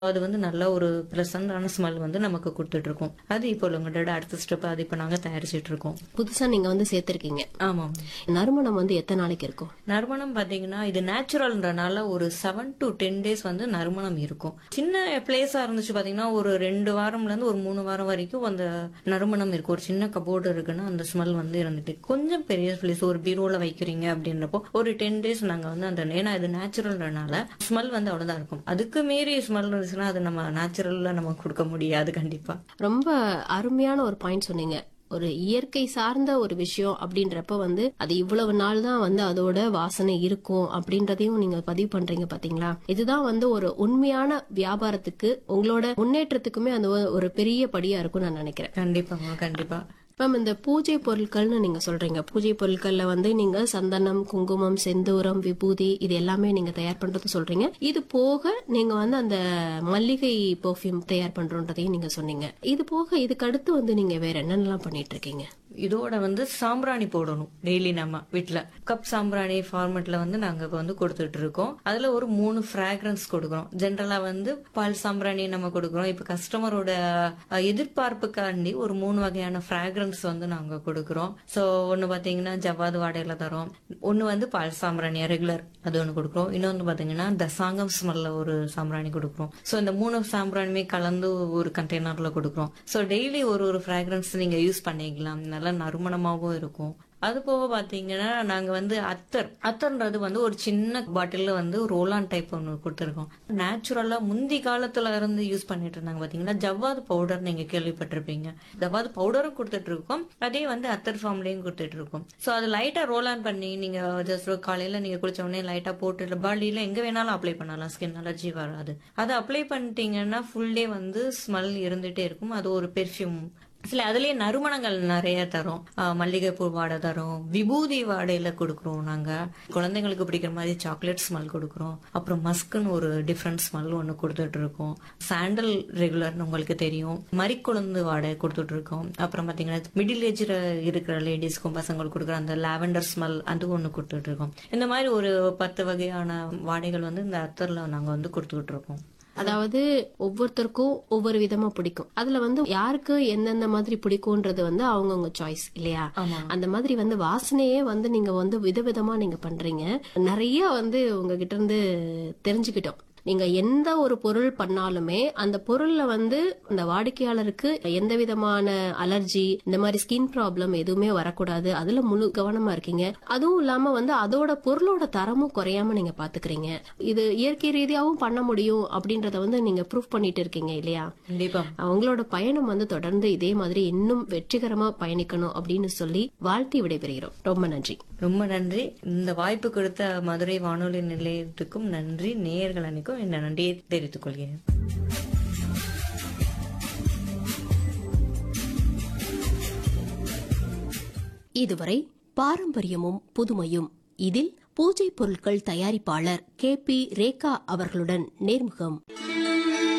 அது வந்து நல்ல ஒரு ப்ளசண்டான ஸ்மெல் வந்து நமக்கு கொடுத்துட்டு இருக்கோம் அது இப்போ உங்களோட அடுத்த ஸ்டெப் அது இப்போ நாங்க தயாரிச்சிட்டு இருக்கோம் புதுசா நீங்க வந்து சேர்த்திருக்கீங்க ஆமாம் நறுமணம் வந்து எத்தனை நாளைக்கு இருக்கும் நறுமணம் பாத்தீங்கன்னா இது நேச்சுரல்ன்றனால ஒரு செவன் டு டென் டேஸ் வந்து நறுமணம் இருக்கும் சின்ன பிளேஸா இருந்துச்சு பாத்தீங்கன்னா ஒரு ரெண்டு வாரம்ல இருந்து ஒரு மூணு வாரம் வரைக்கும் அந்த நறுமணம் இருக்கும் ஒரு சின்ன கபோர்டு இருக்குன்னா அந்த ஸ்மெல் வந்து இருந்துட்டு கொஞ்சம் பெரிய பிளேஸ் ஒரு பீரோல வைக்கிறீங்க அப்படின்றப்போ ஒரு டென் டேஸ் நாங்க வந்து அந்த ஏன்னா இது நேச்சுரல்ன்றனால ஸ்மெல் வந்து அவ்வளவுதான் இருக்கும் அதுக்கு மீறி ஸ்மெல் இருந்துச்சுன்னா அது நம்ம நேச்சுரல்ல நம்ம கொடுக்க முடியாது கண்டிப்பா ரொம்ப அருமையான ஒரு பாயிண்ட் சொன்னீங்க ஒரு இயற்கை சார்ந்த ஒரு விஷயம் அப்படின்றப்ப வந்து அது இவ்வளவு நாள் தான் வந்து அதோட வாசனை இருக்கும் அப்படின்றதையும் நீங்க பதிவு பண்றீங்க பாத்தீங்களா இதுதான் வந்து ஒரு உண்மையான வியாபாரத்துக்கு உங்களோட முன்னேற்றத்துக்குமே அந்த ஒரு- ஒரு பெரிய படியா இருக்கும் நான் நினைக்கிறேன் கண்டிப்பாங்க கண்டிப்பா மேம் இந்த பூஜை பொருட்கள்னு நீங்க சொல்றீங்க பூஜை பொருட்கள்ல வந்து நீங்க சந்தனம் குங்குமம் செந்தூரம் விபூதி இது எல்லாமே நீங்க தயார் பண்றது சொல்றீங்க இது போக நீங்க வந்து அந்த மல்லிகை பெர்ஃப்யூம் தயார் பண்றோன்றதையும் நீங்க சொன்னீங்க இது போக இதுக்கு அடுத்து வந்து நீங்க வேற என்னென்னலாம் பண்ணிட்டு இருக்கீங்க இதோட வந்து சாம்பிராணி போடணும் டெய்லி நம்ம வீட்ல கப் சாம்பிராணி ஃபார்மேட்ல வந்து நாங்க இப்ப வந்து கொடுத்துட்டு இருக்கோம் அதுல ஒரு மூணு ஃப்ராக்ரன்ஸ் கொடுக்குறோம் ஜென்ரலா வந்து பால் சாம்பிராணி நம்ம கொடுக்குறோம் இப்ப கஸ்டமரோட அஹ், எதிர்பார்ப்புக்காண்டி ஒரு மூணு வகையான ஃப்ராக்ரன்ஸ் வந்து நாங்க கொடுக்குறோம் சோ ஒன்னு பாத்தீங்கன்னா ஜவ்வாது வாடையில தரோம் ஒன்னு வந்து பால் சாம்பிராணி ரெகுலர் அது ஒன்னு கொடுக்குறோம் இன்னொன்னு பாத்தீங்கன்னா தசாங்கம் ஸ்மெல்ல ஒரு சாம்பிராணி கொடுக்குறோம் சோ இந்த மூணு சாம்பிராணியுமே கலந்து ஒரு கண்டெய்னர்ல கொடுக்குறோம் சோ டெய்லி ஒரு ஒரு ஃப்ராக்ரன்ஸ் நீங்க யூஸ் பண்ணிக்கலாம் நல்ல நறுமணமாவும் இருக்கும் அது போக பாத்தீங்கன்னா நாங்க வந்து அத்தர் அத்தர்ன்றது வந்து ஒரு சின்ன பாட்டில்ல வந்து ரோலான் டைப் ஒன்று கொடுத்துருக்கோம் நேச்சுரலா முந்தி காலத்துல இருந்து யூஸ் பண்ணிட்டு இருந்தாங்க பாத்தீங்கன்னா ஜவ்வாது பவுடர் நீங்க கேள்விப்பட்டிருப்பீங்க ஜவ்வாது பவுடரும் கொடுத்துட்டு இருக்கோம் அதே வந்து அத்தர் ஃபார்ம்லயும் கொடுத்துட்டு இருக்கோம் சோ அது லைட்டா ரோல் ஆன் பண்ணி நீங்க ஜஸ்ட் காலையில நீங்க குளிச்ச உடனே லைட்டா போட்டு பாடியில எங்க வேணாலும் அப்ளை பண்ணலாம் ஸ்கின் அலர்ஜி வராது அதை அப்ளை பண்ணிட்டீங்கன்னா ஃபுல் டே வந்து ஸ்மெல் இருந்துட்டே இருக்கும் அது ஒரு பெர்ஃப்யூம் சில அதுலயே நறுமணங்கள் நிறைய தரும் ஆஹ் மல்லிகைப்பூ வாடை தரும் விபூதி வாடையில கொடுக்குறோம் நாங்க குழந்தைங்களுக்கு பிடிக்கிற மாதிரி சாக்லேட் ஸ்மெல் கொடுக்குறோம் அப்புறம் மஸ்க்குன்னு ஒரு டிஃப்ரெண்ட் ஸ்மெல் ஒன்று கொடுத்துட்டு இருக்கோம் சாண்டல் ரெகுலர்னு உங்களுக்கு தெரியும் மறிக்குழுந்து வாடை கொடுத்துட்டு இருக்கோம் அப்புறம் பாத்தீங்கன்னா மிடில் ஏஜ்ல இருக்கிற லேடிஸ்க்கும் பசங்களுக்கு கொடுக்குற அந்த லாவெண்டர் ஸ்மெல் அது ஒன்று கொடுத்துட்டு இருக்கோம் இந்த மாதிரி ஒரு பத்து வகையான வாடைகள் வந்து இந்த அத்தர்ல நாங்க வந்து கொடுத்துக்கிட்டு இருக்கோம் அதாவது ஒவ்வொருத்தருக்கும் ஒவ்வொரு விதமா பிடிக்கும் அதுல வந்து யாருக்கு எந்தெந்த மாதிரி பிடிக்கும்ன்றது வந்து அவங்கவுங்க சாய்ஸ் இல்லையா ஆமா அந்த மாதிரி வந்து வாசனையே வந்து நீங்க வந்து விதவிதமா நீங்க பண்றீங்க நிறைய வந்து உங்ககிட்ட இருந்து தெரிஞ்சுக்கிட்டோம் நீங்க எந்த ஒரு பொருள் பண்ணாலுமே அந்த பொருள்ல வந்து அந்த வாடிக்கையாளருக்கு எந்த விதமான அலர்ஜி இந்த மாதிரி ஸ்கின் ப்ராப்ளம் எதுவுமே வரக்கூடாது அதுல முழு கவனமா இருக்கீங்க அதுவும் இல்லாம வந்து அதோட பொருளோட தரமும் குறையாம நீங்க பாத்துக்கிறீங்க இது இயற்கை ரீதியாவும் பண்ண முடியும் அப்படின்றத வந்து நீங்க ப்ரூஃப் பண்ணிட்டு இருக்கீங்க இல்லையா கண்டிப்பா அவங்களோட பயணம் வந்து தொடர்ந்து இதே மாதிரி இன்னும் வெற்றிகரமா பயணிக்கணும் அப்படின்னு சொல்லி வாழ்த்தி விடைபெறுகிறோம் ரொம்ப நன்றி ரொம்ப நன்றி இந்த வாய்ப்பு கொடுத்த மதுரை வானொலி நிலையத்துக்கும் நன்றி நேயர்கள் அனைக்கும் இந்த நன்றியை தெரிவித்துக் கொள்கிறேன் இதுவரை பாரம்பரியமும் புதுமையும் இதில் பூஜை பொருட்கள் தயாரிப்பாளர் கே பி ரேகா அவர்களுடன் நேர்முகம்